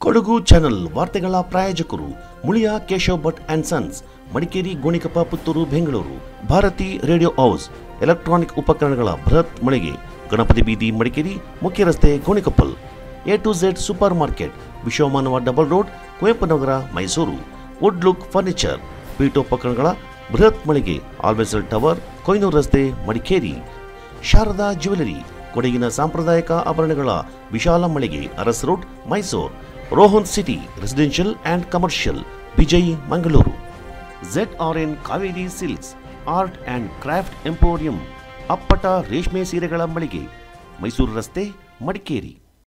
Kodagu channel ವಾರ್ತೆಗಳ ಪ್ರಾಯೋಜಕರು Muliya Keshav Bhat and sons Madikeri Gonikoppa Puttur Bengaluru Bharathi radio house electronic ಉಪಕರಣಗಳ ಬೃಹತ್ ಮಳಿಗೆ ಗಣಪತಿ ಬೀದಿ ಮಡಿಕೇರಿ ಮುಖ್ಯ ರಸ್ತೆ Gonikoppal A to Z super market Vishwamanava double road Kuvempu Nagar Mysuru wood look furniture ಪೀಠೋಪಕರಣಗಳ ಬೃಹತ್ ಮಳಿಗೆ ಆಲ್ವೆಸಲ್ ಟವರ್ ಕೊಯ್ನೂರು ರಸ್ತೆ ಮಡಿಕೇರಿ ಶಾರದಾ ಜ್ಯುವೆಲರಿ ಕೊಡಗಿನ ಸಾಂಪ್ರದಾಯಿಕ ಆಭರಣಗಳ ವಿಶಾಲ ಮಳಿಗೆ Aras road Mysore Rohan city residential and commercial Vijay Mangaluru Z R N Kaveri silks art and craft emporium ಅಪ್ಪಟ ರೇಷ್ಮೆ ಸೀರೆಗಳ ಮಳಿಗೆ ಮೈಸೂರು ರಸ್ತೆ ಮಡಿಕೇರಿ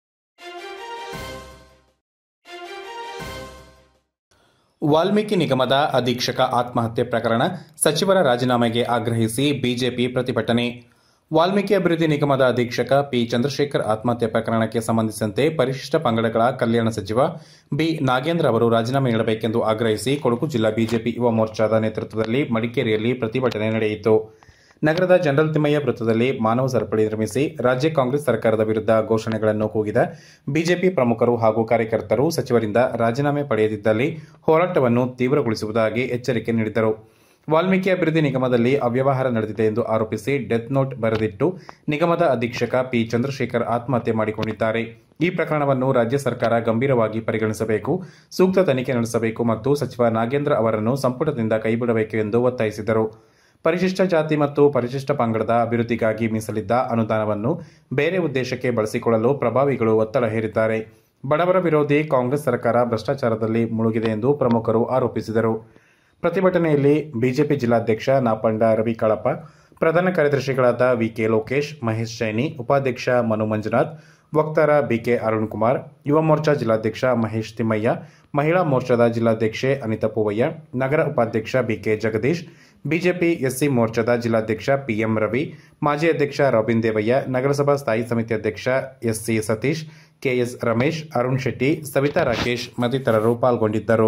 ವಾಲ್ಮೀಕಿ ನಿಗಮದ ಅಧೀಕ್ಷಕ ಆತ್ಮಹತ್ಯೆ ಪ್ರಕರಣ ಸಚಿವರ ರಾಜೀನಾಮೆಗೆ ಆಗ್ರಹಿಸಿ ಬಿಜೆಪಿ ಪ್ರತಿಭಟನೆ ವಾಲ್ಮೀಕಿ ಅಭಿವೃದ್ಧಿ ನಿಗಮದ ಅಧೀಕ್ಷಕ ಪಿ ಚಂದ್ರಶೇಖರ್ ಆತ್ಮಹತ್ಯೆ ಪ್ರಕರಣಕ್ಕೆ ಸಂಬಂಧಿಸಿದಂತೆ ಪರಿಶಿಷ್ಟ ಪಂಗಡಗಳ ಕಲ್ಯಾಣ ಸಚಿವ ಬಿ ನಾಗೇಂದ್ರ ಅವರು ರಾಜೀನಾಮೆ ನೀಡಬೇಕೆಂದು ಆಗ್ರಹಿಸಿ ಕೊಡಗು ಜಿಲ್ಲಾ ಬಿಜೆಪಿ ಯುವ ಮೋರ್ಚಾದ ನೇತೃತ್ವದಲ್ಲಿ ಮಡಿಕೇರಿಯಲ್ಲಿ ಪ್ರತಿಭಟನೆ ನಡೆಯಿತು ನಗರದ ಜನರಲ್ ತಿಮ್ಮಯ್ಯ ವೃತ್ತದಲ್ಲಿ ಮಾನವ ಸರಪಳಿ ನಿರ್ಮಿಸಿ ರಾಜ್ಯ ಕಾಂಗ್ರೆಸ್ ಸರ್ಕಾರದ ವಿರುದ್ಧ ಘೋಷಣೆಗಳನ್ನು ಕೂಗಿದ ಬಿಜೆಪಿ ಪ್ರಮುಖರು ಹಾಗೂ ಕಾರ್ಯಕರ್ತರು ಸಚಿವರಿಂದ ರಾಜೀನಾಮೆ ಪಡೆಯದಿದ್ದಲ್ಲಿ ಹೋರಾಟವನ್ನು ತೀವ್ರಗೊಳಿಸುವುದಾಗಿ ಎಚ್ಚರಿಕೆ ನೀಡಿದರು ವಾಲ್ಮೀಕಿ ಅಭಿವೃದ್ಧಿ ನಿಗಮದಲ್ಲಿ ಅವ್ಯವಹಾರ ನಡೆದಿದೆ ಎಂದು ಆರೋಪಿಸಿ ಡೆತ್ ನೋಟ್ ಬರೆದಿಟ್ಟು ನಿಗಮದ ಅಧೀಕ್ಷಕ ಪಿ ಚಂದ್ರಶೇಖರ್ ಆತ್ಮಹತ್ಯೆ ಮಾಡಿಕೊಂಡಿದ್ದಾರೆ ಈ ಪ್ರಕರಣವನ್ನು ರಾಜ್ಯ ಸರ್ಕಾರ ಗಂಭೀರವಾಗಿ ಪರಿಗಣಿಸಬೇಕು ಸೂಕ್ತ ತನಿಖೆ ನಡೆಸಬೇಕು ಮತ್ತು ಸಚಿವ ನಾಗೇಂದ್ರ ಅವರನ್ನು ಸಂಪುಟದಿಂದ ಕೈಬಿಡಬೇಕು ಎಂದು ಒತ್ತಾಯಿಸಿದರು ಪರಿಶಿಷ್ಟ ಜಾತಿ ಮತ್ತು ಪರಿಶಿಷ್ಟ ಪಂಗಡದ ಅಭಿವೃದ್ಧಿಗಾಗಿ ಮೀಸಲಿದ್ದ ಅನುದಾನವನ್ನು ಬೇರೆ ಉದ್ದೇಶಕ್ಕೆ ಬಳಸಿಕೊಳ್ಳಲು ಪ್ರಭಾವಿಗಳು ಒತ್ತಡ ಹೇರಿದ್ದಾರೆ ಬಡವರ ವಿರೋಧಿ ಕಾಂಗ್ರೆಸ್ ಸರ್ಕಾರ ಭ್ರಷ್ಟಾಚಾರದಲ್ಲಿ ಮುಳುಗಿದೆ ಎಂದು ಪ್ರಮುಖರು ಆರೋಪಿಸಿದರು ಪ್ರತಿಭಟನೆಯಲ್ಲಿ ಬಿಜೆಪಿ ಜಿಲ್ಲಾಧ್ಯಕ್ಷ ನಾಪಂಡ ರವಿ ಕಾಳಪ್ಪ ಪ್ರಧಾನ ಕಾರ್ಯದರ್ಶಿಗಳಾದ ವಿಕೆ ಲೋಕೇಶ್ ಮಹೇಶ್ ಜೈನಿ ಉಪಾಧ್ಯಕ್ಷ ಮನು ಮಂಜುನಾಥ್ ವಕ್ತಾರ ಬಿಕೆ ಅರುಣ್ ಕುಮಾರ್ ಯುವ ಮೋರ್ಚಾ ಜಿಲ್ಲಾಧ್ಯಕ್ಷ ಮಹೇಶ್ ತಿಮ್ಮಯ್ಯ ಮಹಿಳಾ ಮೋರ್ಚಾದ ಜಿಲ್ಲಾಧ್ಯಕ್ಷೆ ಅನಿತಾ ಪೂವಯ್ಯ ನಗರ ಉಪಾಧ್ಯಕ್ಷ ಬಿಕೆ ಜಗದೀಶ್ ಬಿಜೆಪಿ ಎಸ್ಸಿ ಮೋರ್ಚಾದ ಜಿಲ್ಲಾಧ್ಯಕ್ಷ ಪಿಎಂ ರವಿ ಮಾಜಿ ಅಧ್ಯಕ್ಷ ರಾಬಿನ್ ದೇವಯ್ಯ ನಗರಸಭಾ ಸ್ಥಾಯಿ ಸಮಿತಿ ಅಧ್ಯಕ್ಷ ಎಸ್ಸಿ ಸತೀಶ್ ಕೆಎಸ್ ರಮೇಶ್ ಅರುಣ್ ಶೆಟ್ಟಿ ಸವಿತಾ ರಾಕೇಶ್ ಮತ್ತಿತರರು ಪಾಲ್ಗೊಂಡಿದ್ದರು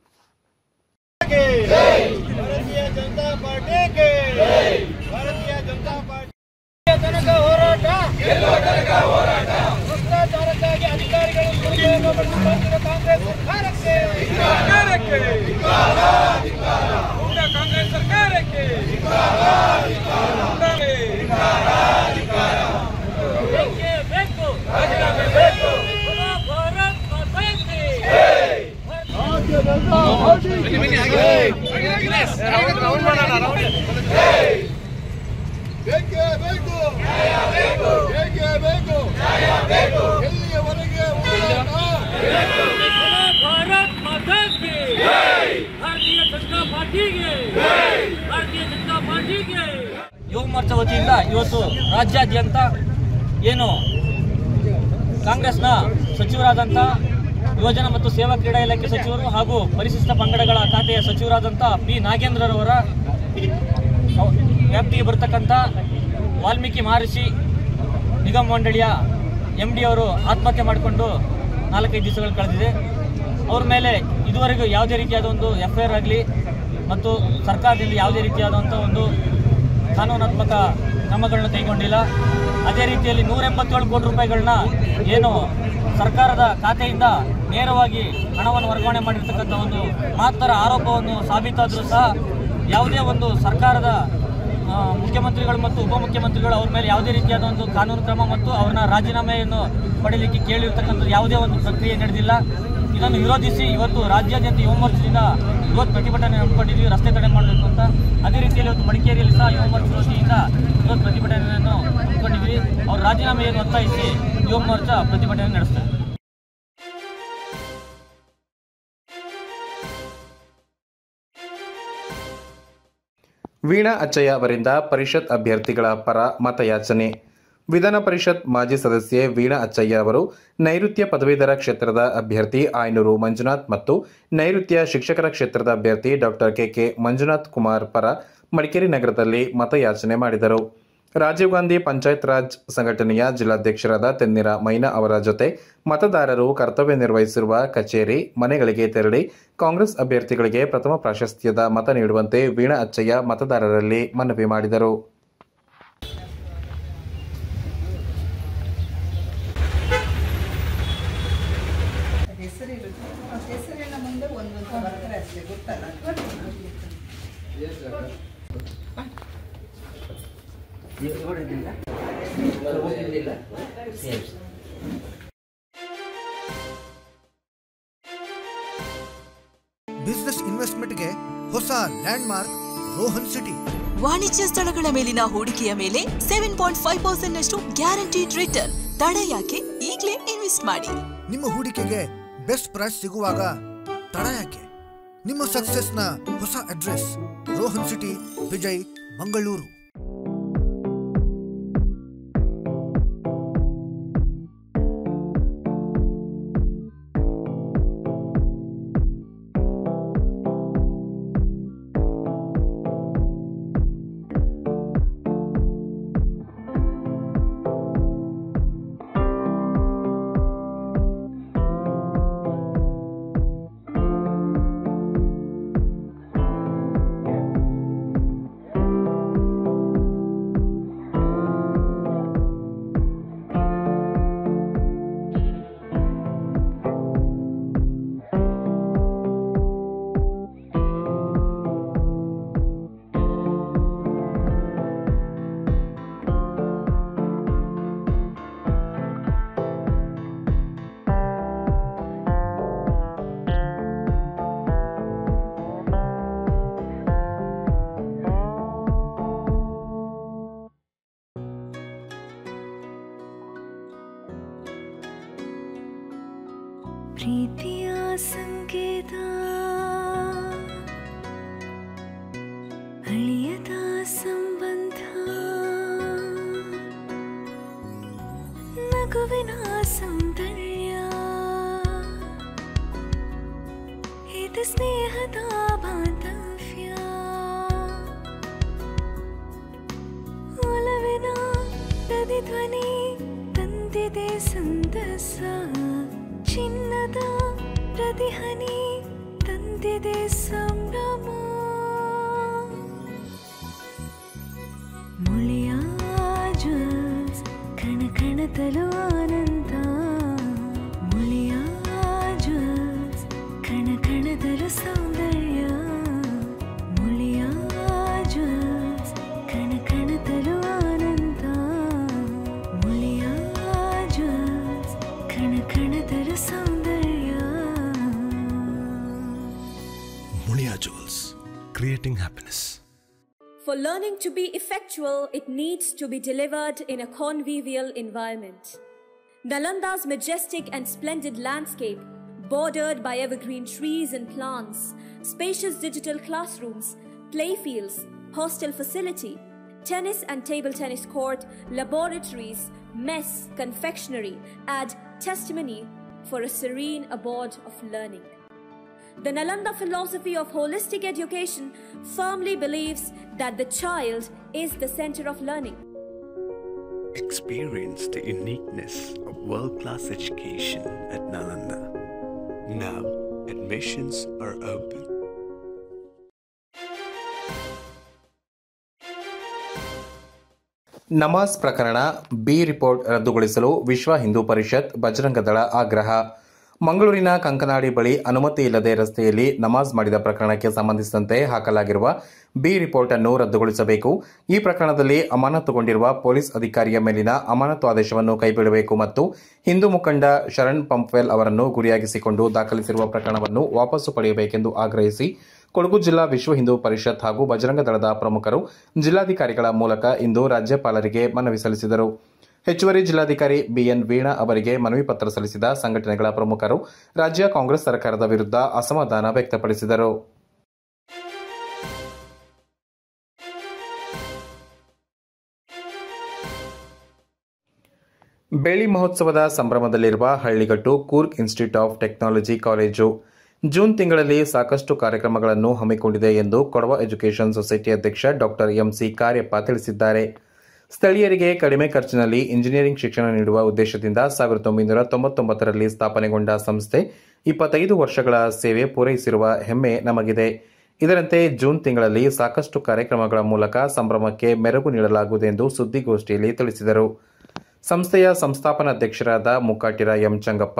ಭಾರತೀಯ ಜನತಾ ಪಾರ್ಟಿಗೆ ಭಾರತೀಯ ಜನತಾ ಪಾರ್ಟಿ ತನಕ ಹೋರಾಟ ಭ್ರಷ್ಟಾಚಾರಕ್ಕಾಗಿ ಅಧಿಕಾರಿಗಳು ದುರುಪಯೋಗ ಪಡಿಸಿಕೊಳ್ಳುತ್ತಿರುವ ಕಾಂಗ್ರೆಸ್ ಸರ್ಕಾರಕ್ಕೆ ಪೂರ್ಣ ಕಾಂಗ್ರೆಸ್ ಸರ್ಕಾರಕ್ಕೆ ಬೇಕೇ ಬೇಕು ಬೇಕು ಭಾರತ್ ಮಾತಾಕ್ಕೆ ಬೇಕೇ ಬೇಕು ಬೇಕೇ ಬೇಕು ಎಲ್ಲಿಯವರೆಗೆ ಹೋರಾಟ भारत माता की भारतीय जनता पार्टी के भारतीय जनता पार्टी के ಯುವ ಮೋರ್ಚಾ ವತಿಯಿಂದ ಇವತ್ತು ರಾಜ್ಯಾದ್ಯಂತ ಏನು ಕಾಂಗ್ರೆಸ್ನ ಸಚಿವರಾದಂಥ ಯುವಜನ ಮತ್ತು ಸೇವಾ ಕ್ರೀಡಾ ಇಲಾಖೆ ಸಚಿವರು ಹಾಗೂ ಪರಿಶಿಷ್ಟ ಪಂಗಡಗಳ ಖಾತೆಯ ಸಚಿವರಾದಂಥ ಪಿ ನಾಗೇಂದ್ರರವರ ಅವ್- ವ್ಯಾಪ್ತಿಗೆ ಬರ್ತಕ್ಕಂಥ ವಾಲ್ಮೀಕಿ ಮಹರ್ಷಿ ನಿಗಮ ಮಂಡಳಿಯ ಎಂ ಡಿ ಅವರು ಆತ್ಮಹತ್ಯೆ ಮಾಡಿಕೊಂಡು ನಾಲ್ಕೈದು ದಿವಸಗಳು ಕಳೆದಿದೆ ಅವ್ರ ಮೇಲೆ ಇದುವರೆಗೂ ಯಾವುದೇ ರೀತಿಯಾದ ಒಂದು ಎಫ್ ಐ ಆರ್ ಆಗಲಿ ಮತ್ತು ಸರ್ಕಾರದಿಂದ ಯಾವುದೇ ರೀತಿಯಾದಂಥ ಒಂದು ಕಾನೂನಾತ್ಮಕ ಕ್ರಮಗಳನ್ನ ಕೈಗೊಂಡಿಲ್ಲ ಅದೇ ರೀತಿಯಲ್ಲಿ ನೂರ ಎಂಬತ್ತೇಳು ಕೋಟಿ ರೂಪಾಯಿಗಳನ್ನ ಏನು ಸರ್ಕಾರದ ಖಾತೆಯಿಂದ ನೇರವಾಗಿ ಹಣವನ್ನು ವರ್ಗಾವಣೆ ಮಾಡಿರ್ತಕ್ಕಂಥ ಒಂದು ಮಹತ್ತರ ಆರೋಪವನ್ನು ಸಾಬೀತಾದರೂ ಸಹ ಯಾವುದೇ ಒಂದು ಸರ್ಕಾರದ ಆ, ಮುಖ್ಯಮಂತ್ರಿಗಳು ಮತ್ತು ಉಪಮುಖ್ಯಮಂತ್ರಿಗಳು ಅವ್ರ ಮೇಲೆ ಯಾವುದೇ ರೀತಿಯಾದ ಒಂದು ಕಾನೂನು ಕ್ರಮ ಮತ್ತು ಅವ್ರನ್ನ ರಾಜೀನಾಮೆಯನ್ನು ಪಡೆಯಲಿಕ್ಕೆ ಕೇಳಿರ್ತಕ್ಕಂಥ ಯಾವುದೇ ಒಂದು ಪ್ರಕ್ರಿಯೆ ನಡೆದಿಲ್ಲ ಇದನ್ನು ವಿರೋಧಿಸಿ ಇವತ್ತು ರಾಜ್ಯಾದ್ಯಂತ ಯುವ ಮೋರ್ಚಾದಿಂದ ಇವತ್ತು ಪ್ರತಿಭಟನೆ ಹಮ್ಮಿಕೊಂಡಿದ್ವಿ ರಸ್ತೆ ತಡೆ ಮಾಡಬೇಕು ಅಂತ ಅದೇ ರೀತಿಯಲ್ಲಿ ಇವತ್ತು ಮಡಿಕೇರಿಯಲ್ಲಿ ಸಹ ಯುವ ಮೋರ್ಚಾ ವತಿಯಿಂದ ಇವತ್ತು ಪ್ರತಿಭಟನೆಯನ್ನು ಹಮ್ಮಿಕೊಂಡಿದ್ವಿ ಅವ್ರ ರಾಜೀನಾಮೆಯನ್ನು ಒತ್ತಾಯಿಸಿ ಯುವ ಮೋರ್ಚಾ ಪ್ರತಿಭಟನೆ ನಡೆಸ್ತಾರೆ ವೀಣಾ ಅಚ್ಚಯ್ಯ ಅವರಿಂದ ಪರಿಷತ್ ಅಭ್ಯರ್ಥಿಗಳ ಪರ ಮತಯಾಚನೆ ವಿಧಾನ ಪರಿಷತ್ ಮಾಜಿ ಸದಸ್ಯೆ ವೀಣಾ ಅಚ್ಚಯ್ಯ ಅವರು ನೈಋತ್ಯ ಪದವೀಧರ ಕ್ಷೇತ್ರದ ಅಭ್ಯರ್ಥಿ ಆಯನೂರು ಮಂಜುನಾಥ್ ಮತ್ತು ನೈಋತ್ಯ ಶಿಕ್ಷಕರ ಕ್ಷೇತ್ರದ ಅಭ್ಯರ್ಥಿ ಡಾಕ್ಟರ್ ಕೆಕೆ ಮಂಜುನಾಥ್ ಕುಮಾರ್ ಪರ ಮಡಿಕೇರಿ ನಗರದಲ್ಲಿ ಮತಯಾಚನೆ ಮಾಡಿದರು ರಾಜೀವ್ ಗಾಂಧಿ ಪಂಚಾಯತ್ ರಾಜ್ ಸಂಘಟನೆಯ ಜಿಲ್ಲಾಧ್ಯಕ್ಷರಾದ ತೆನ್ನಿರ ಮೈನಾ ಅವರ ಜೊತೆ ಮತದಾರರು ಕರ್ತವ್ಯ ನಿರ್ವಹಿಸಿರುವ ಕಚೇರಿ ಮನೆಗಳಿಗೆ ತೆರಳಿ ಕಾಂಗ್ರೆಸ್ ಅಭ್ಯರ್ಥಿಗಳಿಗೆ ಪ್ರಥಮ ಪ್ರಾಶಸ್ತ್ಯದ ಮತ ನೀಡುವಂತೆ ವೀಣಾ ಅಚ್ಚಯ್ಯ ಮತದಾರರಲ್ಲಿ ಮನವಿ ಮಾಡಿದರು ಹೆಸರಿರುತ್ತೆ ಆ ಹೆಸರಿನ ಮುಂದೆ ಒಂದೊಂದು ಬರ್ತಾರೆ ಅಷ್ಟೇ ಗೊತ್ತಲ್ಲ ಬಿಸ್ನೆಸ್ ಇನ್ವೆಸ್ಟ್ಮೆಂಟ್ಗೆ ಹೊಸ ಲ್ಯಾಂಡ್ ಮಾರ್ಕ್ ರೋಹನ್ ಸಿಟಿ ವಾಣಿಜ್ಯ ಸ್ಥಳಗಳ ಮೇಲಿನ ಹೂಡಿಕೆಯ ಮೇಲೆ ಸೆವೆನ್ ಪಾಯಿಂಟ್ ಫೈವ್ ಪರ್ಸೆಂಟ್ ನಷ್ಟು ಗ್ಯಾರಂಟಿಡ್ ರಿಟರ್ನ್ ತಡ ಯಾಕೆ ಈಗಲೇ ಇನ್ವೆಸ್ಟ್ ಮಾಡಿ ನಿಮ್ಮ ಹೂಡಿಕೆಗೆ ಬೆಸ್ಟ್ ಪ್ರೈಸ್ ಸಿಗುವಾಗ ತಡ ಯಾಕೆ ನಿಮ್ಮ ಸಕ್ಸಸ್ನ ಹೊಸ ಅಡ್ರೆಸ್ ರೋಹನ್ ಸಿಟಿ ವಿಜಯ್ ಮಂಗಳೂರು ಪ್ರೀತಿಯ ಸಂಕೇತ ಅಳಿಯದ ಸಂಬಂಧ ನಗುವಿನ ಸೌಂದರ್ಯ ಇದು ಸ್ನೇಹದ ಬಾಂಧವ್ಯ ಒಲವಿನ ಪ್ರತಿಧ್ವನಿ ತಂದಿದೆ ಸಂದಸ ಚಿನ್ನದ ಪ್ರತಿಹನಿ ತಂದಿದೆ ಸಂಭ್ರಮ ಮುಳಿಯ ಜ್ವಲ್ಸ್ ಕಣ ಕಣದಲು ಆನಂದ ಮುಳಿಯ ಜ್ವಲ್ಸ್ ಕಣ ಕಣದಲು ಸೌಂದರ್ಯ ಮುಳಿಯ ಜ್ವಲ್ಸ್ ಕಣ ಕಣದಲು ಆನಂದ ಮುಳಿಯ ಜ್ವಲ್ಸ್ ಕಣ ಕಣದಲು ಸೌಂದರ್ಯ Mulia Jewels, creating happiness. For learning to be effectual, it needs to be delivered in a convivial environment. Nalanda's majestic and splendid landscape, bordered by evergreen trees and plants, spacious digital classrooms, playfields, hostel facility, tennis and table tennis court, laboratories, mess, confectionery add testimony for a serene abode of learning. The Nalanda philosophy of holistic education firmly believes that the child is the center of learning. Experience the uniqueness of world class education at Nalanda. Now, admissions are open. ನಮಾಜ್ ಪ್ರಕರಣ B report ರದ್ದುಗೊಳಿಸಲು ವಿಶ್ವ ಹಿಂದೂ ಪರಿಷತ್ ಬಜರಂಗ ದಳ ಆಗ್ರಹ ಮಂಗಳೂರಿನ ಕಂಕನಾಡಿ ಬಳಿ ಅನುಮತಿ ಇಲ್ಲದೆ ರಸ್ತೆಯಲ್ಲಿ ನಮಾಜ್ ಮಾಡಿದ ಪ್ರಕರಣಕ್ಕೆ ಸಂಬಂಧಿಸಿದಂತೆ ಹಾಕಲಾಗಿರುವ ಬಿ ರಿಪೋರ್ಟ್ ಅನ್ನು ರದ್ದುಗೊಳಿಸಬೇಕು ಈ ಪ್ರಕರಣದಲ್ಲಿ ಅಮಾನತುಗೊಂಡಿರುವ ಪೊಲೀಸ್ ಅಧಿಕಾರಿಯ ಮೇಲಿನ ಅಮಾನತು ಆದೇಶವನ್ನು ಕೈಬಿಡಬೇಕು ಮತ್ತು ಹಿಂದೂ ಮುಖಂಡ ಶರಣ್ ಪಂಪ್ವೆಲ್ ಅವರನ್ನು ಗುರಿಯಾಗಿಸಿಕೊಂಡು ದಾಖಲಿಸಿರುವ ಪ್ರಕರಣವನ್ನು ವಾಪಸ್ಸು ಪಡೆಯಬೇಕೆಂದು ಆಗ್ರಹಿಸಿ ಕೊಡಗು ಜಿಲ್ಲಾ ವಿಶ್ವ ಹಿಂದೂ ಪರಿಷತ್ ಹಾಗೂ ಬಜರಂಗ ದಳದ ಪ್ರಮುಖರು ಜಿಲ್ಲಾಧಿಕಾರಿಗಳ ಮೂಲಕ ಇಂದು ರಾಜ್ಯಪಾಲರಿಗೆ ಮನವಿ ಸಲ್ಲಿಸಿದರು ಹೆಚ್ಚುವರಿ ಜಿಲ್ಲಾಧಿಕಾರಿ ಬಿಎನ್ ವೀಣಾ ಅವರಿಗೆ ಮನವಿ ಪತ್ರ ಸಲ್ಲಿಸಿದ ಸಂಘಟನೆಗಳ ಪ್ರಮುಖರು ರಾಜ್ಯ ಕಾಂಗ್ರೆಸ್ ಸರ್ಕಾರದ ವಿರುದ್ಧ ಅಸಮಾಧಾನ ವ್ಯಕ್ತಪಡಿಸಿದರು ಬೆಳ್ಳಿ ಮಹೋತ್ಸವದ ಸಂಭ್ರಮದಲ್ಲಿರುವ Halligattu Coorg institute of technology college June ತಿಂಗಳಲ್ಲಿ ಸಾಕಷ್ಟು ಕಾರ್ಯಕ್ರಮಗಳನ್ನು ಹಮ್ಮಿಕೊಂಡಿದೆ ಎಂದು ಕೊಡವ ಎಜುಕೇಷನ್ ಸೊಸೈಟಿ ಅಧ್ಯಕ್ಷ ಡಾಕ್ಟರ್ ಎಂಸಿ ಕಾರ್ಯಪ್ಪ ತಿಳಿಸಿದ್ದಾರೆ ಸ್ಥಳೀಯರಿಗೆ ಕಡಿಮೆ ಖರ್ಚಿನಲ್ಲಿ ಇಂಜಿನಿಯರಿಂಗ್ ಶಿಕ್ಷಣ ನೀಡುವ ಉದ್ದೇಶದಿಂದ ಸಾವಿರದ ಒಂಬೈನೂರ ತೊಂಬತ್ತೊಂಬತ್ತರಲ್ಲಿ ಸ್ಥಾಪನೆಗೊಂಡ ಸಂಸ್ಥೆ ಇಪ್ಪತ್ತೈದು ವರ್ಷಗಳ ಸೇವೆ ಪೂರೈಸಿರುವ ಹೆಮ್ಮೆ ನಮಗಿದೆ ಇದರಂತೆ ಜೂನ್ ತಿಂಗಳಲ್ಲಿ ಸಾಕಷ್ಟು ಕಾರ್ಯಕ್ರಮಗಳ ಮೂಲಕ ಸಂಭ್ರಮಕ್ಕೆ ಮೆರುಗು ನೀಡಲಾಗುವುದು ಎಂದು ಸುದ್ದಿಗೋಷ್ಠಿಯಲ್ಲಿ ತಿಳಿಸಿದರು ಸಂಸ್ಥೆಯ ಸಂಸ್ಥಾಪನಾಧ್ಯಕ್ಷರಾದ ಮುಕ್ಕಾಟಿರ ಎಂ ಚಂಗಪ್ಪ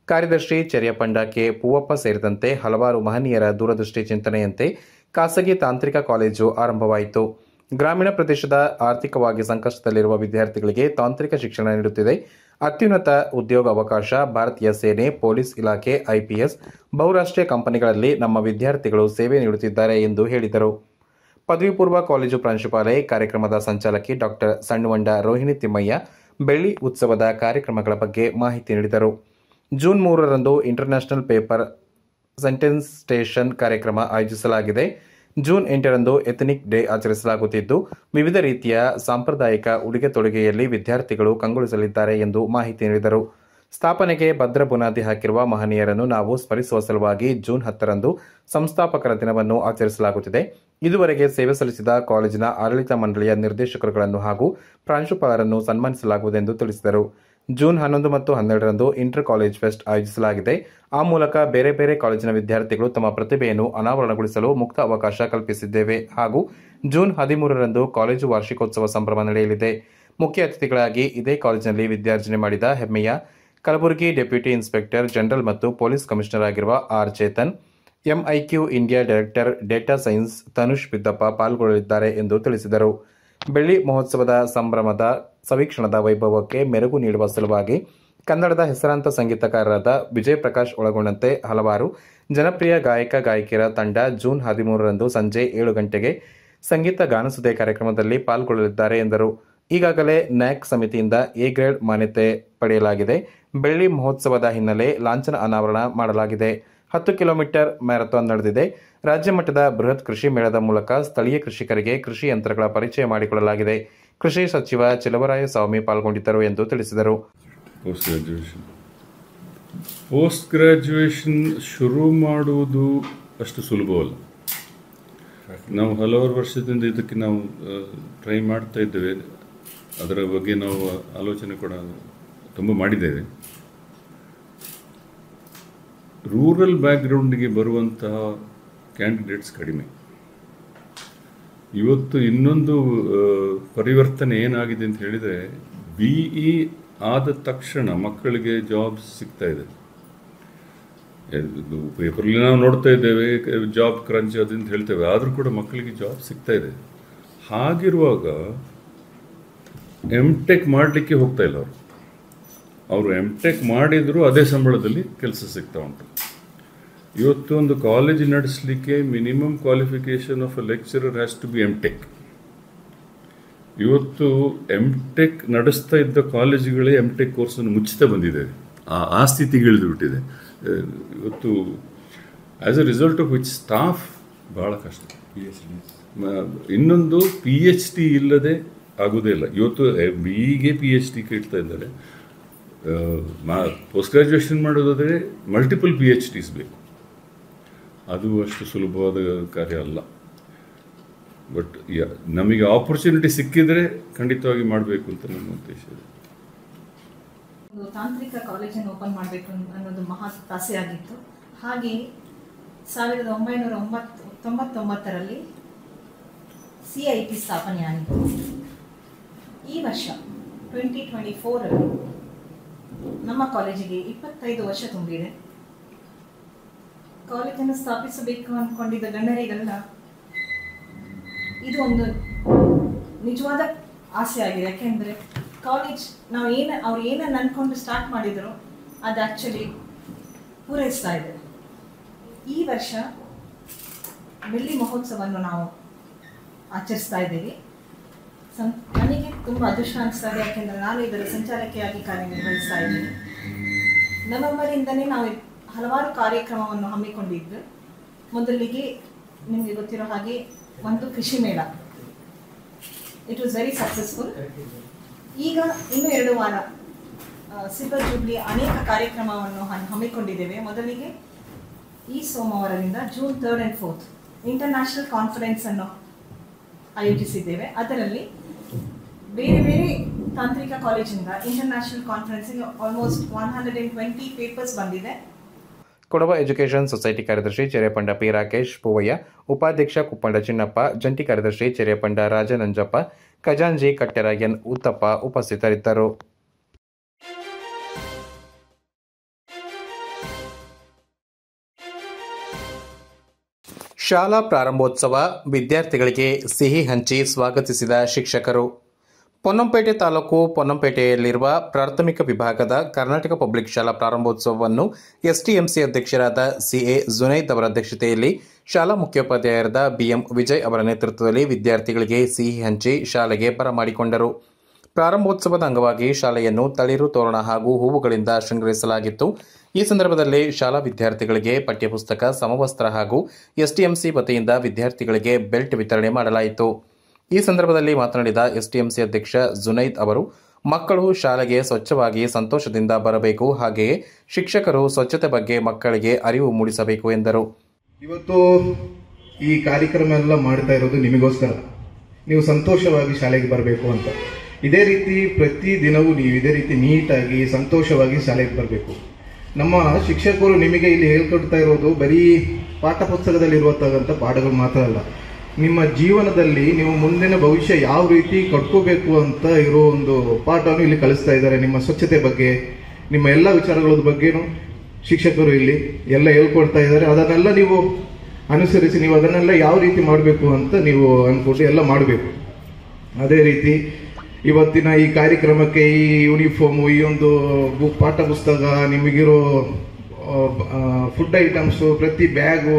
ಕಾರ್ಯದರ್ಶಿ ಚೆರಿಯಪಂಡ ಕೆ ಪೂವಪ್ಪ ಸೇರಿದಂತೆ ಹಲವಾರು ಮಹನೀಯರ ದೂರದೃಷ್ಟಿ ಚಿಂತನೆಯಂತೆ ಖಾಸಗಿ ತಾಂತ್ರಿಕ ಕಾಲೇಜು ಆರಂಭವಾಯಿತು ಗ್ರಾಮೀಣ ಪ್ರದೇಶದ ಆರ್ಥಿಕವಾಗಿ ಸಂಕಷ್ಟದಲ್ಲಿರುವ ವಿದ್ಯಾರ್ಥಿಗಳಿಗೆ ತಾಂತ್ರಿಕ ಶಿಕ್ಷಣ ನೀಡುತ್ತಿದೆ ಅತ್ಯುನ್ನತ ಉದ್ಯೋಗ ಅವಕಾಶ ಭಾರತೀಯ ಸೇನೆ ಪೊಲೀಸ್ ಇಲಾಖೆ ಐಪಿಎಸ್ ಬಹುರಾಷ್ಟ್ರೀಯ ಕಂಪನಿಗಳಲ್ಲಿ ನಮ್ಮ ವಿದ್ಯಾರ್ಥಿಗಳು ಸೇವೆ ನೀಡುತ್ತಿದ್ದಾರೆ ಎಂದು ಹೇಳಿದರು ಪದವಿ ಪೂರ್ವ ಕಾಲೇಜು ಪ್ರಾಂಶುಪಾಲೆ ಕಾರ್ಯಕ್ರಮದ ಸಂಚಾಲಕಿ ಡಾಕ್ಟರ್ ಸಣ್ಣವಂಡ ರೋಹಿಣಿ ತಿಮ್ಮಯ್ಯ ಬೆಳ್ಳಿ ಉತ್ಸವದ ಕಾರ್ಯಕ್ರಮಗಳ ಬಗ್ಗೆ ಮಾಹಿತಿ ನೀಡಿದರು ಜೂನ್ ಮೂರರಂದು ಇಂಟರ್ನ್ಯಾಷನಲ್ ಪೇಪರ್ ಸೆಂಟೆನ್ಸ್ ಸ್ಟೇಷನ್ ಕಾರ್ಯಕ್ರಮ ಆಯೋಜಿಸಲಾಗಿದೆ ಜೂನ್ ಎಂಟರಂದು ಎಥನಿಕ್ ಡೇ ಆಚರಿಸಲಾಗುತ್ತಿದ್ದು ವಿವಿಧ ರೀತಿಯ ಸಾಂಪ್ರದಾಯಿಕ ಉಡುಗೆ ತೊಡುಗೆಯಲ್ಲಿ ವಿದ್ಯಾರ್ಥಿಗಳು ಕಂಗೊಳಿಸಲಿದ್ದಾರೆ ಎಂದು ಮಾಹಿತಿ ನೀಡಿದರು ಸ್ಥಾಪನೆಗೆ ಭದ್ರ ಬುನಾದಿ ಹಾಕಿರುವ ಮಹನೀಯರನ್ನು ನಾವು ಸ್ಮರಿಸುವ ಸಲುವಾಗಿ ಜೂನ್ ಹತ್ತರಂದು ಸಂಸ್ಥಾಪಕರ ದಿನವನ್ನು ಆಚರಿಸಲಾಗುತ್ತಿದೆ ಇದುವರೆಗೆ ಸೇವೆ ಸಲ್ಲಿಸಿದ ಕಾಲೇಜಿನ ಆಡಳಿತ ಮಂಡಳಿಯ ನಿರ್ದೇಶಕರುಗಳನ್ನು ಹಾಗೂ ಪ್ರಾಂಶುಪಾಲರನ್ನು ಸನ್ಮಾನಿಸಲಾಗುವುದೆಂದು ತಿಳಿಸಿದರು ಜೂನ್ ಹನ್ನೊಂದು ಮತ್ತು ಹನ್ನೆರಡರಂದು ಇಂಟರ್ ಕಾಲೇಜ್ ಫೆಸ್ಟ್ ಆಯೋಜಿಸಲಾಗಿದೆ ಆ ಮೂಲಕ ಬೇರೆ ಬೇರೆ ಕಾಲೇಜಿನ ವಿದ್ಯಾರ್ಥಿಗಳು ತಮ್ಮ ಪ್ರತಿಭೆಯನ್ನು ಅನಾವರಣಗೊಳಿಸಲು ಮುಕ್ತ ಅವಕಾಶ ಕಲ್ಪಿಸಿದ್ದೇವೆ ಹಾಗೂ ಜೂನ್ ಹದಿಮೂರರಂದು ಕಾಲೇಜು ವಾರ್ಷಿಕೋತ್ಸವ ಸಂಭ್ರಮ ನಡೆಯಲಿದೆ ಮುಖ್ಯ ಅತಿಥಿಗಳಾಗಿ ಇದೇ ಕಾಲೇಜಿನಲ್ಲಿ ವಿದ್ಯಾರ್ಜನೆ ಮಾಡಿದ ಹೆಮ್ಮೆಯ ಕಲಬುರಗಿ ಡೆಪ್ಯೂಟಿ ಇನ್ಸ್ಪೆಕ್ಟರ್ ಜನರಲ್ ಮತ್ತು ಪೊಲೀಸ್ ಕಮಿಷನರ್ ಆಗಿರುವ R Chethan M I Q India director data science Tanush Biddappa ಪಾಲ್ಗೊಳ್ಳಲಿದ್ದಾರೆ ಎಂದು ತಿಳಿಸಿದರು ಬೆಳ್ಳಿ ಮಹೋತ್ಸವದ ಸಂಭ್ರಮದ ಸವೀಕ್ಷಣದ ವೈಭವಕ್ಕೆ ಮೆರುಗು ನೀಡುವ ಸಲುವಾಗಿ ಕನ್ನಡದ ಹೆಸರಾಂತ ಸಂಗೀತಕಾರರಾದ ವಿಜಯ್ ಪ್ರಕಾಶ್ ಒಳಗೊಂಡಂತೆ ಹಲವಾರು ಜನಪ್ರಿಯ ಗಾಯಕ ಗಾಯಕಿಯರ ತಂಡ ಜೂನ್ ಹದಿಮೂರರಂದು ಸಂಜೆ ಏಳು ಗಂಟೆಗೆ ಸಂಗೀತ ಗಾನಸುದೆ ಕಾರ್ಯಕ್ರಮದಲ್ಲಿ ಪಾಲ್ಗೊಳ್ಳಲಿದ್ದಾರೆ ಎಂದರು ಈಗಾಗಲೇ ನ್ಯಾಕ್ ಸಮಿತಿಯಿಂದ ಎ ಗ್ರೇಡ್ ಮಾನ್ಯತೆ ಪಡೆಯಲಾಗಿದೆ ಬೆಳ್ಳಿ ಮಹೋತ್ಸವದ ಹಿನ್ನೆಲೆ ಲಾಂಛನ ಅನಾವರಣ ಮಾಡಲಾಗಿದೆ ಹತ್ತು ಕಿಲೋಮೀಟರ್ ಮ್ಯಾರಥಾನ್ ನಡೆದಿದೆ ರಾಜ್ಯ ಮಟ್ಟದ ಬೃಹತ್ ಕೃಷಿ ಮೇಳದ ಮೂಲಕ ಸ್ಥಳೀಯ ಕೃಷಿಕರಿಗೆ ಕೃಷಿ ಯಂತ್ರಗಳ ಪರಿಚಯ ಮಾಡಿಕೊಳ್ಳಲಾಗಿದೆ ಕೃಷಿ ಸಚಿವ ಚೆಲುವರಾಯ ಸ್ವಾಮಿ ಪಾಲ್ಗೊಂಡಿದ್ದರು ಎಂದು ತಿಳಿಸಿದರು ಪೋಸ್ಟ್ ಗ್ರ್ಯಾಜುಯೇಷನ್ ಪೋಸ್ಟ್ ಗ್ರ್ಯಾಜುಯೇಷನ್ ಶುರು ಮಾಡುವುದು ಅಷ್ಟು ಸುಲಭವಲ್ಲ ನಾವು ಹಲವಾರು ವರ್ಷದಿಂದ ಇದಕ್ಕೆ ನಾವು ಟ್ರೈ ಮಾಡ್ತಾ ಇದ್ದೇವೆ ಅದರ ಬಗ್ಗೆ ನಾವು ಆಲೋಚನೆ ಕೂಡ ತುಂಬ ಮಾಡಿದ್ದೇವೆ ರೂರಲ್ ಬ್ಯಾಕ್ಗ್ರೌಂಡಿಗೆ ಬರುವಂತಹ ಕ್ಯಾಂಡಿಡೇಟ್ಸ್ ಕಡಿಮೆ ಇವತ್ತು ಇನ್ನೊಂದು ಆ, ಪರಿವರ್ತನೆ ಏನಾಗಿದೆ ಅಂತ ಹೇಳಿದರೆ ಬಿ ಇ ಆದ ತಕ್ಷಣ ಮಕ್ಕಳಿಗೆ ಜಾಬ್ಸ್ ಸಿಗ್ತಾ ಇದೆ ಇದು ಪೇಪರಲ್ಲಿ ನಾವು ನೋಡ್ತಾ ಇದ್ದೇವೆ ಜಾಬ್ ಕ್ರಂಚ್ ಅದು ಅಂತ ಹೇಳ್ತೇವೆ ಆದರೂ ಕೂಡ ಮಕ್ಕಳಿಗೆ ಜಾಬ್ ಸಿಗ್ತಾ ಇದೆ ಹಾಗಿರುವಾಗ ಎಮ್ ಟೆಕ್ ಮಾಡಲಿಕ್ಕೆ ಹೋಗ್ತಾ ಇಲ್ಲ ಅವರು ಅವರು ಎಮ್ ಟೆಕ್ ಮಾಡಿದರೂ ಅದೇ ಸಂಬಳದಲ್ಲಿ ಕೆಲಸ ಸಿಗ್ತಾ ಉಂಟು ಇವತ್ತು ಒಂದು ಕಾಲೇಜ್ ನಡೆಸಲಿಕ್ಕೆ minimum qualification of a lecturer has to be M tech ಇವತ್ತು ಎಮ್ ಟೆಕ್ ನಡೆಸ್ತಾ ಇದ್ದ ಕಾಲೇಜುಗಳೇ ಎಮ್ ಟೆಕ್ ಕೋರ್ಸನ್ನು ಮುಚ್ಚುತ್ತಾ ಬಂದಿದ್ದೇವೆ ಆ ಆ ಸ್ಥಿತಿಗೆ ಇಳಿದು ಬಿಟ್ಟಿದೆ ಅಹ್, ಇವತ್ತು as a result of which staff ಭಾಳ ಕಷ್ಟ ಮ- ಇನ್ನೊಂದು ಪಿ ಎಚ್ ಡಿ ಇಲ್ಲದೆ ಆಗೋದೇ ಇಲ್ಲ ಇವತ್ತು ಬಿಗೆ ಪಿ ಎಚ್ ಡಿ ಕೇಳ್ತಾ ಇದ್ದಾರೆ ಪೋಸ್ಟ್ ಗ್ರಾಜುಯೇಷನ್ ಮಾಡೋದಾದರೆ ಮಲ್ಟಿಪಲ್ ಪಿ ಎಚ್ ಡಿಸ್ ಬೇಕು ಅದು ಅಷ್ಟು ಸುಲಭವಾದ ಕಾರ್ಯ ಅಲ್ಲ ಬಟ್ ನಮಗೆ ಆಪರ್ಚುನಿಟಿ ಸಿಕ್ಕಿದರೆ ಖಂಡಿತವಾಗಿ ಮಾಡಬೇಕು ಅಂತ ನನ್ನ ಉದ್ದೇಶ ಇದೆ ಒಂದು ತಾಂತ್ರಿಕ ಕಾಲೇಜನ್ನು ಓಪನ್ ಮಾಡಬೇಕು ಅನ್ನೋದು ಮಹಾ ಆಸೆಯಾಗಿತ್ತು ಹಾಗೆ ಸಾವಿರದ ಒಂಬೈನೂರ ಒಂಬತ್ತು ತೊಂಬತ್ತೊಂಬತ್ತರಲ್ಲಿ ಸಿ ಐ ಟಿ ಸ್ಥಾಪನೆಯಾಗಿತ್ತು ಈ ವರ್ಷ ಟ್ವೆಂಟಿ ಟ್ವೆಂಟಿ ಫೋರಲ್ಲಿ ನಮ್ಮ ಕಾಲೇಜಿಗೆ ಇಪ್ಪತ್ತೈದು ವರ್ಷ ತುಂಬಿದೆ ಕಾಲೇಜನ್ನು ಸ್ಥಾಪಿಸಬೇಕು ಅಂದ್ಕೊಂಡಿದ್ದ ಗಣ್ಯರಿಗೆಲ್ಲ ಇದು ಒಂದು ನಿಜವಾದ ಆಸೆ ಆಗಿದೆ ಯಾಕೆಂದರೆ ಕಾಲೇಜ್ ನಾವು ಏನು ಅವ್ರು ಏನನ್ನು ಅಂದ್ಕೊಂಡು ಸ್ಟಾರ್ಟ್ ಮಾಡಿದ್ರು ಅದು ಆ್ಯಕ್ಚುಲಿ ಪೂರೈಸ್ತಾ ಇದೆ ಈ ವರ್ಷ ಬೆಳ್ಳಿ ಮಹೋತ್ಸವವನ್ನು ನಾವು ಆಚರಿಸ್ತಾ ಇದ್ದೀವಿ ಸಂ ನನಗೆ ತುಂಬ ಅದೃಷ್ಟ ಅನಿಸ್ತಾ ಇದೆ ಯಾಕೆಂದರೆ ನಾನು ಇದರ ಸಂಚಾಲಕಿಯಾಗಿ ಕಾರ್ಯನಿರ್ವಹಿಸ್ತಾ ಇದ್ದೀನಿ ನವೆಂಬರಿಂದನೇ ನಾವು ಹಲವಾರು ಕಾರ್ಯಕ್ರಮವನ್ನು ಹಮ್ಮಿಕೊಂಡಿದ್ದು ಮೊದಲಿಗೆ ನಿಮಗೆ ಗೊತ್ತಿರೋ ಹಾಗೆ ಒಂದು ಕೃಷಿ ಮೇಳ ಇಟ್ ವಾಸ್ ವೆರಿ ಸಕ್ಸಸ್ಫುಲ್ ಈಗ ಇನ್ನು ಎರಡು ವಾರ ಸಿಲ್ವರ್ ಜೂಬ್ಲಿ ಅನೇಕ ಕಾರ್ಯಕ್ರಮವನ್ನು ಹನ್- ಹಮ್ಮಿಕೊಂಡಿದ್ದೇವೆ ಮೊದಲಿಗೆ ಈ ಸೋಮವಾರದಿಂದ June third and fourth international conference ಅನ್ನು ಆಯೋಜಿಸಿದ್ದೇವೆ ಅದರಲ್ಲಿ ಬೇರೆ ಬೇರೆ ತಾಂತ್ರಿಕ ಕಾಲೇಜಿಂದ ಇಂಟರ್ನ್ಯಾಷನಲ್ ಕಾನ್ಫರೆನ್ಸಿಗೆ almost one hundred and twenty papers ಬಂದಿದೆ ಕೊಡವ ಎಜುಕೇಷನ್ ಸೊಸೈಟಿ ಕಾರ್ಯದರ್ಶಿ ಚೆರೆಪಂಡ ಪಿ ರಾಕೇಶ್ ಪೂವಯ್ಯ ಉಪಾಧ್ಯಕ್ಷ ಕುಪ್ಪಂಡ ಚಿನ್ನಪ್ಪ ಜಂಟಿ ಕಾರ್ಯದರ್ಶಿ ಚೆರೆಪಂಡ ರಾಜನಂಜಪ್ಪ ಖಜಾಂಜಿ ಕಟ್ಟೆರ ಎನ್ ಉತ್ತಪ್ಪ ಉಪಸ್ಥಿತರಿದ್ದರು ಶಾಲಾ ಪ್ರಾರಂಭೋತ್ಸವ ವಿದ್ಯಾರ್ಥಿಗಳಿಗೆ ಸಿಹಿ ಹಂಚಿ ಸ್ವಾಗತಿಸಿದ ಶಿಕ್ಷಕರು ಪೊನ್ನಂಪೇಟೆ ತಾಲೂಕು ಪೊನ್ನಂಪೇಟೆಯಲ್ಲಿರುವ ಪ್ರಾಥಮಿಕ ವಿಭಾಗದ ಕರ್ನಾಟಕ ಪಬ್ಲಿಕ್ ಶಾಲಾ ಪ್ರಾರಂಭೋತ್ಸವವನ್ನು ಎಸ್ಟಿಎಂಸಿ ಅಧ್ಯಕ್ಷರಾದ ಸಿಎ ಜುನೈದ್ ಅವರ ಅಧ್ಯಕ್ಷತೆಯಲ್ಲಿ ಶಾಲಾ ಮುಖ್ಯೋಪಾಧ್ಯಾಯರಾದ ಬಿಎಂ ವಿಜಯ್ ಅವರ ನೇತೃತ್ವದಲ್ಲಿ ವಿದ್ಯಾರ್ಥಿಗಳಿಗೆ ಸಿಹಿ ಹಂಚಿ ಶಾಲೆಗೆ ಬರಮಾಡಿಕೊಂಡರು ಪ್ರಾರಂಭೋತ್ಸವದ ಅಂಗವಾಗಿ ಶಾಲೆಯನ್ನು ತಳಿರು ತೋರಣ ಹಾಗೂ ಹೂವುಗಳಿಂದ ಶೃಂಗರಿಸಲಾಗಿತ್ತು ಈ ಸಂದರ್ಭದಲ್ಲಿ ಶಾಲಾ ವಿದ್ಯಾರ್ಥಿಗಳಿಗೆ ಪಠ್ಯಪುಸ್ತಕ ಸಮವಸ್ತ್ರ ಹಾಗೂ ಎಸ್ಟಿಎಂಸಿ ವತಿಯಿಂದ ವಿದ್ಯಾರ್ಥಿಗಳಿಗೆ ಬೆಲ್ಟ್ ವಿತರಣೆ ಮಾಡಲಾಯಿತು ಈ ಸಂದರ್ಭದಲ್ಲಿ ಮಾತನಾಡಿದ ಎಸ್ಟಿಎಂಸಿ ಅಧ್ಯಕ್ಷ ಜುನೈದ್ ಅವರು ಮಕ್ಕಳು ಶಾಲೆಗೆ ಸ್ವಚ್ಛವಾಗಿ ಸಂತೋಷದಿಂದ ಬರಬೇಕು ಹಾಗೆಯೇ ಶಿಕ್ಷಕರು ಸ್ವಚ್ಛತೆ ಬಗ್ಗೆ ಮಕ್ಕಳಿಗೆ ಅರಿವು ಮೂಡಿಸಬೇಕು ಎಂದರು ಇವತ್ತು ಈ ಕಾರ್ಯಕ್ರಮ ಎಲ್ಲ ಮಾಡ್ತಾ ಇರೋದು ನಿಮಗೋಸ್ಕರ ನೀವು ಸಂತೋಷವಾಗಿ ಶಾಲೆಗೆ ಬರಬೇಕು ಅಂತ ಇದೇ ರೀತಿ ಪ್ರತಿ ದಿನವೂ ನೀವು ಇದೇ ರೀತಿ ನೀಟಾಗಿ ಸಂತೋಷವಾಗಿ ಶಾಲೆಗೆ ಬರಬೇಕು ನಮ್ಮ ಶಿಕ್ಷಕರು ನಿಮಗೆ ಇಲ್ಲಿ ಹೇಳ್ಕೊಡ್ತಾ ಇರೋದು ಬರೀ ಪಾಠ ಪುಸ್ತಕದಲ್ಲಿರುವಂತಹ ಪಾಠಗಳು ಮಾತ್ರ ಅಲ್ಲ ನಿಮ್ಮ ಜೀವನದಲ್ಲಿ ನೀವು ಮುಂದಿನ ಭವಿಷ್ಯ ಯಾವ ರೀತಿ ಕಟ್ಕೋಬೇಕು ಅಂತ ಇರೋ ಒಂದು ಪಾಠವನ್ನು ಇಲ್ಲಿ ಕಲಿಸ್ತಾ ಇದ್ದಾರೆ ನಿಮ್ಮ ಸ್ವಚ್ಛತೆ ಬಗ್ಗೆ ನಿಮ್ಮ ಎಲ್ಲ ವಿಚಾರಗಳ ಬಗ್ಗೆನೂ ಶಿಕ್ಷಕರು ಇಲ್ಲಿ ಎಲ್ಲ ಹೇಳ್ಕೊಡ್ತಾ ಇದ್ದಾರೆ ಅದನ್ನೆಲ್ಲ ನೀವು ಅನುಸರಿಸಿ ನೀವು ಅದನ್ನೆಲ್ಲ ಯಾವ ರೀತಿ ಮಾಡಬೇಕು ಅಂತ ನೀವು ಅನ್ಕೊಂಡು ಎಲ್ಲ ಮಾಡಬೇಕು ಅದೇ ರೀತಿ ಇವತ್ತಿನ ಈ ಕಾರ್ಯಕ್ರಮಕ್ಕೆ ಈ ಯೂನಿಫಾರ್ಮು ಈ ಒಂದು ಬು- ಪಾಠ ಪುಸ್ತಕ ನಿಮಗಿರೋ ಫುಡ್ ಐಟಮ್ಸು ಪ್ರತಿ ಬ್ಯಾಗು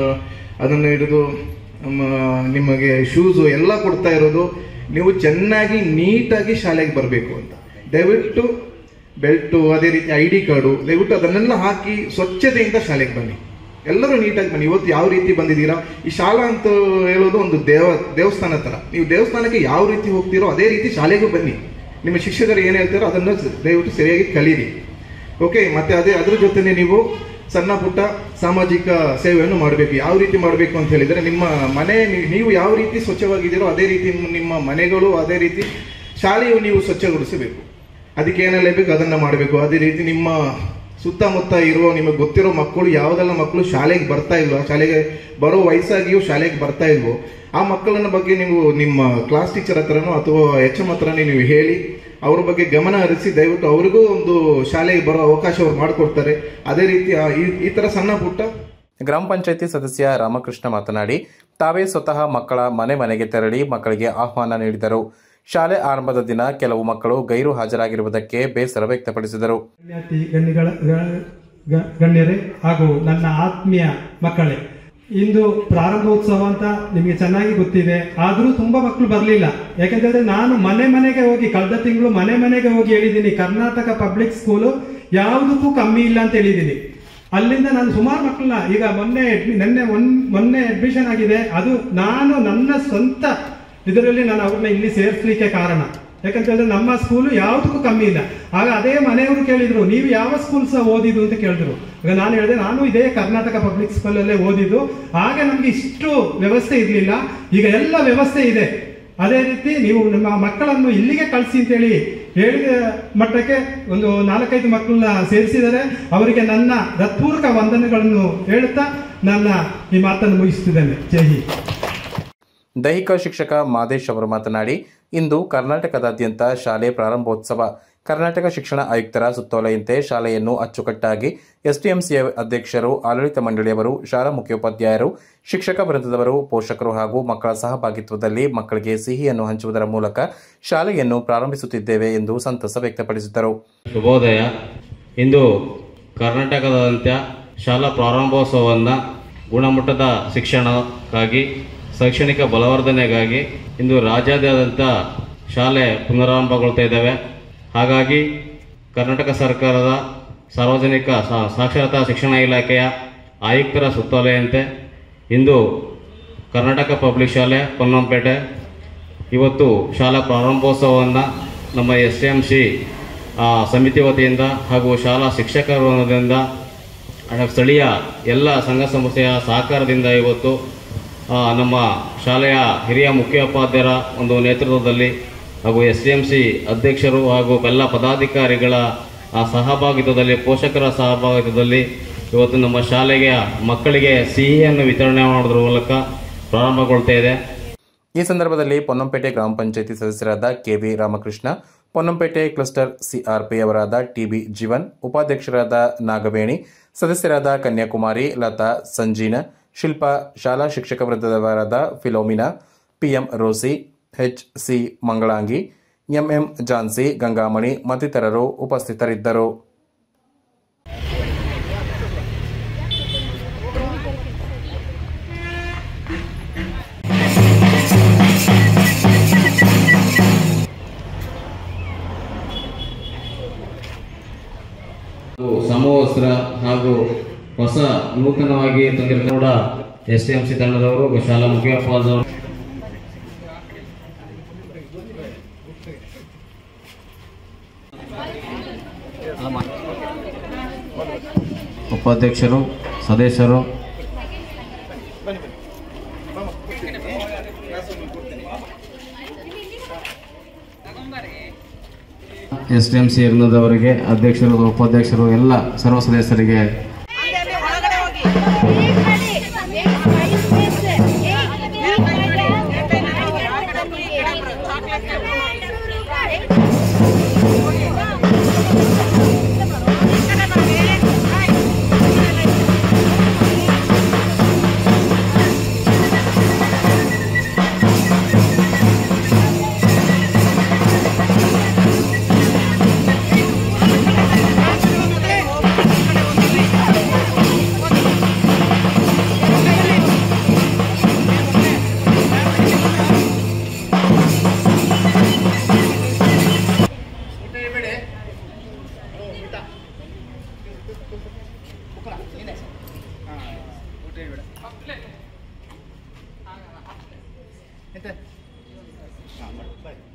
ಅದನ್ನು ಹಿಡಿದು ನಮ್ಮ ನಿಮಗೆ ಶೂಸು ಎಲ್ಲ ಕೊಡ್ತಾ ಇರೋದು ನೀವು ಚೆನ್ನಾಗಿ ನೀಟಾಗಿ ಶಾಲೆಗೆ ಬರಬೇಕು ಅಂತ ದಯವಿಟ್ಟು ಬೆಲ್ಟು ಅದೇ ರೀತಿ ಐ ಡಿ ಕಾರ್ಡು ದಯವಿಟ್ಟು ಅದನ್ನೆಲ್ಲ ಹಾಕಿ ಸ್ವಚ್ಛತೆಯಿಂದ ಶಾಲೆಗೆ ಬನ್ನಿ ಎಲ್ಲರೂ ನೀಟಾಗಿ ಬನ್ನಿ ಇವತ್ತು ಯಾವ ರೀತಿ ಬಂದಿದ್ದೀರಾ ಈ ಶಾಲಾ ಅಂತ ಹೇಳೋದು ಒಂದು ದೇವ ದೇವಸ್ಥಾನ ತರ ನೀವು ದೇವಸ್ಥಾನಕ್ಕೆ ಯಾವ ರೀತಿ ಹೋಗ್ತೀರೋ ಅದೇ ರೀತಿ ಶಾಲೆಗೂ ಬನ್ನಿ ನಿಮ್ಮ ಶಿಕ್ಷಕರು ಏನು ಹೇಳ್ತಾರೋ ಅದನ್ನು ದಯವಿಟ್ಟು ಸರಿಯಾಗಿ ಕಲೀರಿ ಓಕೆ ಮತ್ತೆ ಅದೇ ಅದ್ರ ಜೊತೆನೆ ನೀವು ಸಣ್ಣ ಪುಟ್ಟ ಸಾಮಾಜಿಕ ಸೇವೆಯನ್ನು ಮಾಡಬೇಕು ಯಾವ ರೀತಿ ಮಾಡಬೇಕು ಅಂತ ಹೇಳಿದ್ರೆ ನಿಮ್ಮ ಮನೆ ನೀ- ನೀವು ಯಾವ ರೀತಿ ಸ್ವಚ್ಛವಾಗಿದ್ದೀರೋ ಅದೇ ರೀತಿ ನಿಮ್ಮ ಮನೆಗಳು ಅದೇ ರೀತಿ ಶಾಲೆಯು ನೀವು ಸ್ವಚ್ಛಗೊಳಿಸಬೇಕು ಅದಕ್ಕೆ ಏನೆಲ್ಲ ಬೇಕು ಅದನ್ನ ಮಾಡಬೇಕು ಅದೇ ರೀತಿ ನಿಮ್ಮ ಸುತ್ತಮುತ್ತ ಇರುವ ನಿಮಗೆ ಗೊತ್ತಿರೋ ಮಕ್ಕಳು ಯಾವುದೆಲ್ಲ ಮಕ್ಕಳು ಶಾಲೆಗೆ ಬರ್ತಾ ಇಲ್ವೋ ಶಾಲೆಗೆ ಬರೋ ವಯಸ್ಸಾಗಿಯೂ ಶಾಲೆಗೆ ಬರ್ತಾ ಇಲ್ವೋ ಆ ಮಕ್ಕಳನ್ನ ಬಗ್ಗೆ ನೀವು ನಿಮ್ಮ ಕ್ಲಾಸ್ ಟೀಚರ್ ಹತ್ರನೋ ಅಥವಾ ಎಚ್ ಎಂ ಹತ್ರನೇ ನೀವು ಹೇಳಿ ಅವ್ರ ಬಗ್ಗೆ ಗಮನ ಹರಿಸಿ ದಯವಿಟ್ಟು ಅವ್ರಿಗೂ ಒಂದು ಶಾಲೆಗೆ ಬರೋ ಅವಕಾಶ ಅವ್ರು ಮಾಡಿಕೊಡ್ತಾರೆ ಅದೇ ರೀತಿ ಆ- ಈ- ಈ ತರ ಸಣ್ಣ ಪುಟ್ಟ ಗ್ರಾಮ ಪಂಚಾಯಿತಿ ಸದಸ್ಯ ರಾಮಕೃಷ್ಣ ಮಾತನಾಡಿ ತಾವೇ ಸ್ವತಃ ಮಕ್ಕಳ ಮನೆ ಮನೆಗೆ ತೆರಳಿ ಮಕ್ಕಳಿಗೆ ಆಹ್ವಾನ ನೀಡಿದರು ಶಾಲೆ ಆರಂಭದ ದಿನ ಕೆಲವು ಮಕ್ಕಳು ಗೈರು ಹಾಜರಾಗಿರುವುದಕ್ಕೆ ಬೇಸರ ವ್ಯಕ್ತಪಡಿಸಿದರು ಗಣ್ಯಾತಿ ಗಣ್ಯಗಳ ಗ- ಗ- ಗಣ್ಯರೇ ಹಾಗೂ ನನ್ನ ಆತ್ಮೀಯ ಮಕ್ಕಳೇ ಇಂದು ಪ್ರಾರಂಭೋತ್ಸವ ಅಂತ ನಿಮಗೆ ಚೆನ್ನಾಗಿ ಗೊತ್ತಿದೆ ಆದರೂ ತುಂಬಾ ಮಕ್ಕಳು ಬರಲಿಲ್ಲ ಯಾಕಂತಂದ್ರೆ ನಾನು ಮನೆ ಮನೆಗೆ ಹೋಗಿ ಕಳೆದ ತಿಂಗಳು ಮನೆ ಮನೆಗೆ ಹೋಗಿ ಹೇಳಿದ್ದೀನಿ ಕರ್ನಾಟಕ ಪಬ್ಲಿಕ್ ಸ್ಕೂಲು ಯಾವುದಕ್ಕೂ ಕಮ್ಮಿ ಇಲ್ಲ ಅಂತ ಹೇಳಿದ್ದೀನಿ ಅಲ್ಲಿಂದ ನಾನು ಸುಮಾರು ಮಕ್ಕಳನ್ನ ಈಗ ಮೊನ್ನೆ admi- ನೆನ್ನೆ ಮೊನ್- ಮೊನ್ನೆ ಅಡ್ಮಿಷನ್ ಆಗಿದೆ ಅದು ನಾನು ನನ್ನ ಸ್ವಂತ ಇದರಲ್ಲಿ ನಾನು ಅವ್ರನ್ನ ಇಲ್ಲಿ ಸೇರಿಸ್ಲಿಕ್ಕೆ ಕಾರಣ ಯಾಕಂತ ಹೇಳಿದ್ರೆ ನಮ್ಮ ಸ್ಕೂಲು ಯಾವುದಕ್ಕೂ ಕಮ್ಮಿ ಇಲ್ಲ ಆಗ ಅದೇ ಮನೆಯವರು ಕೇಳಿದ್ರು ನೀವು ಯಾವ ಸ್ಕೂಲ್ ಸಹ ಓದಿದ್ದು ಅಂತ ಕೇಳಿದ್ರು ಈಗ ನಾನು ಹೇಳಿದೆ ನಾನು ಇದೇ ಕರ್ನಾಟಕ ಪಬ್ಲಿಕ್ ಸ್ಕೂಲಲ್ಲೇ ಓದಿದ್ದು ಆಗ ನಮ್ಗೆ ಇಷ್ಟು ವ್ಯವಸ್ಥೆ ಇರಲಿಲ್ಲ ಈಗ ಎಲ್ಲ ವ್ಯವಸ್ಥೆ ಇದೆ ಅದೇ ರೀತಿ ನೀವು ನಿಮ್ಮ ಮಕ್ಕಳನ್ನು ಇಲ್ಲಿಗೆ ಕಳಿಸಿ ಅಂತೇಳಿ ಹೇಳಿದ ಮಟ್ಟಕ್ಕೆ ಒಂದು ನಾಲ್ಕೈದು ಮಕ್ಕಳನ್ನ ಸೇರಿಸಿದರೆ ಅವರಿಗೆ ನನ್ನ ಹೃತ್ಪೂರ್ವಕ ವಂದನೆಗಳನ್ನು ಹೇಳುತ್ತಾ ನನ್ನ ಈ ಮಾತನ್ನು ಮುಗಿಸುತ್ತಿದ್ದೇನೆ ಜೈ ಹಿಂದ್ ದೈಹಿಕ ಶಿಕ್ಷಕ ಮಾದೇಶ್ ಅವರು ಮಾತನಾಡಿ ಇಂದು ಕರ್ನಾಟಕದಾದ್ಯಂತ ಶಾಲೆ ಪ್ರಾರಂಭೋತ್ಸವ ಕರ್ನಾಟಕ ಶಿಕ್ಷಣ ಆಯುಕ್ತರ ಸುತ್ತೋಲೆಯಂತೆ ಶಾಲೆಯನ್ನು ಅಚ್ಚುಕಟ್ಟಾಗಿ ಎಸ್ಟಿಎಂಸಿ ಅಧ್ಯಕ್ಷರು ಆಡಳಿತ ಮಂಡಳಿಯವರು ಶಾಲಾ ಮುಖ್ಯೋಪಾಧ್ಯಾಯರು ಶಿಕ್ಷಕ ವೃಂದದವರು ಪೋಷಕರು ಹಾಗೂ ಮಕ್ಕಳ ಸಹಭಾಗಿತ್ವದಲ್ಲಿ ಮಕ್ಕಳಿಗೆ ಸಿಹಿಯನ್ನು ಹಂಚುವುದರ ಮೂಲಕ ಶಾಲೆಯನ್ನು ಪ್ರಾರಂಭಿಸುತ್ತಿದ್ದೇವೆ ಎಂದು ಸಂತಸ ವ್ಯಕ್ತಪಡಿಸಿದರು ಶುಭೋದಯ ಇಂದು ಕರ್ನಾಟಕದಾದ್ಯಂತ ಶಾಲಾ ಪ್ರಾರಂಭೋತ್ಸವವನ್ನು ಗುಣಮಟ್ಟದ ಶಿಕ್ಷಣಕ್ಕಾಗಿ ಶೈಕ್ಷಣಿಕ ಬಲವರ್ಧನೆಗಾಗಿ ಇಂದು ರಾಜ್ಯಾದ್ಯಂತ ಶಾಲೆ ಪುನರಾರಂಭಗೊಳ್ತಾ ಇದ್ದಾವೆ ಹಾಗಾಗಿ ಕರ್ನಾಟಕ ಸರ್ಕಾರದ ಸಾರ್ವಜನಿಕ ಸಾ- ಸಾಕ್ಷರತಾ ಶಿಕ್ಷಣ ಇಲಾಖೆಯ ಆಯುಕ್ತರ ಸುತ್ತೋಲೆಯಂತೆ ಇಂದು ಕರ್ನಾಟಕ ಪಬ್ಲಿಕ್ ಶಾಲೆ ಪೊನ್ನಂಪೇಟೆ ಇವತ್ತು ಶಾಲಾ ಪ್ರಾರಂಭೋತ್ಸವವನ್ನು ನಮ್ಮ ಎಸ್ ಎಂ ಸಿ ಸಮಿತಿ ವತಿಯಿಂದ ಹಾಗೂ ಶಾಲಾ ಶಿಕ್ಷಕರ ವೃಂದದಿಂದ ಹಾಗೂ ಸ್ಥಳೀಯ ಎಲ್ಲ ಸಂಘ ಸಂಸ್ಥೆಯ ಸಹಕಾರದಿಂದ ಇವತ್ತು ಆ, ನಮ್ಮ ಶಾಲೆಯ ಹಿರಿಯ ಮುಖ್ಯೋಪಾಧ್ಯಾಯರ ಒಂದು ನೇತೃತ್ವದಲ್ಲಿ ಹಾಗೂ ಎಸ್ ಡಿ ಎಂ ಸಿ ಅಧ್ಯಕ್ಷರು ಹಾಗೂ ಎಲ್ಲ ಪದಾಧಿಕಾರಿಗಳ ಆ, ಸಹಭಾಗಿತ್ವದಲ್ಲಿ ಪೋಷಕರ ಸಹಭಾಗಿತ್ವದಲ್ಲಿ ಇವತ್ತು ನಮ್ಮ ಶಾಲೆಗೆ ಮಕ್ಕಳಿಗೆ ಸಿಹಿಯನ್ನು ವಿತರಣೆ ಮಾಡೋದ್ರ ಮೂಲಕ ಪ್ರಾರಂಭಗೊಳ್ತಾ ಇದೆ ಈ ಸಂದರ್ಭದಲ್ಲಿ ಪೊನ್ನಂಪೇಟೆ ಗ್ರಾಮ ಪಂಚಾಯಿತಿ ಸದಸ್ಯರಾದ K V Ramakrishna Ponnampete cluster C R P ಅವರಾದ ಟಿಬಿ ಜೀವನ್ ಉಪಾಧ್ಯಕ್ಷರಾದ ನಾಗವೇಣಿ ಸದಸ್ಯರಾದ ಕನ್ಯಾಕುಮಾರಿ ಲತಾ ಸಂಜೀನ ಶಿಲ್ಪಾ ಶಾಲಾ ಶಿಕ್ಷಕ ವೃಂದದವರಾದ Philomena P M Rosie H C Mangalangi M M Jhansi Gangamani ಮತ್ತಿತರರು ಉಪಸ್ಥಿತರಿದ್ದರು ಹಾಗೂ ಸಮವಸ್ತ್ರ ಹಾಗೂ ಹೊಸ ನೂತನವಾಗಿ ತಂದಿರುವ ಕೂಡ ಎಸ್ ಟಿ ಎಂ ಸಿ ತಂಡದವರು ಹಾಗೂ ಶಾಲಾ ಮುಖ್ಯೋಪಾಧ್ಯಾಯರು ಉಪಾಧ್ಯಕ್ಷರು ಸದಸ್ಯರು ಎಸ್ ಟಿ ಎಂ ಸಿ ಇರ್ನದವರಿಗೆ ಅಧ್ಯಕ್ಷರು ಉಪಾಧ್ಯಕ್ಷರು ಎಲ್ಲ ಸರ್ವ ಸದಸ್ಯರಿಗೆ ಎಂತ